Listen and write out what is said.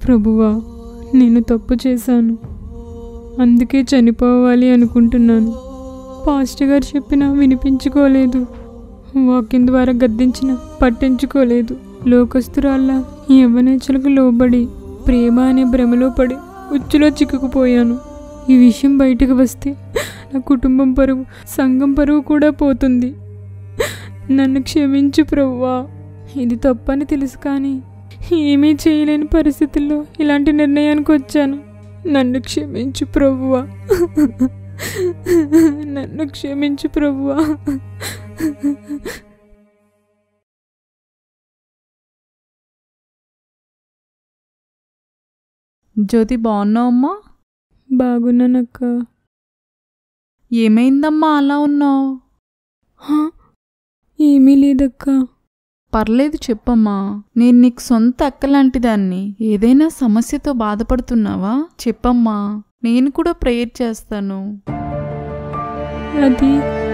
ప్రభువా నేను తప్పు చేశాను అందుకే చనిపోవాలి అనుకుంటున్నాను పాస్టర్ గారు చెప్పినా వినిపించుకోలేదు వాకింగ్ ద్వారా గద్దించిన పట్టించుకోలేదు లోకస్తురాల్లా ఈ యవ్వనేచ్ఛలకు లోబడి ప్రేమ అనే భ్రమలో పడి ఉచ్చులో చిక్కుకుపోయాను ఈ విషయం బయటకు వస్తే నా కుటుంబం పరువు సంఘం పరువు కూడా పోతుంది నన్ను క్షమించు ప్రభువా ఇది తప్పని తెలుసు కానీ ఏమీ చేయలేని పరిస్థితుల్లో ఇలాంటి నిర్ణయానికి వచ్చాను నన్ను క్షమించు ప్రభువా నన్ను క్షమించు ప్రభువా జ్యోతి బాగున్నావమ్మా బాగున్నానక్క ఏమైందమ్మా అలా ఉన్నావు హా? ఏమీ లేదక్క పర్లేదు చెప్పమ్మా నేను నీకు సొంత అక్కలాంటి దాన్ని ఏదైనా సమస్యతో బాధపడుతున్నావా చెప్పమ్మా నేను కూడా ప్రేయర్ చేస్తాను అది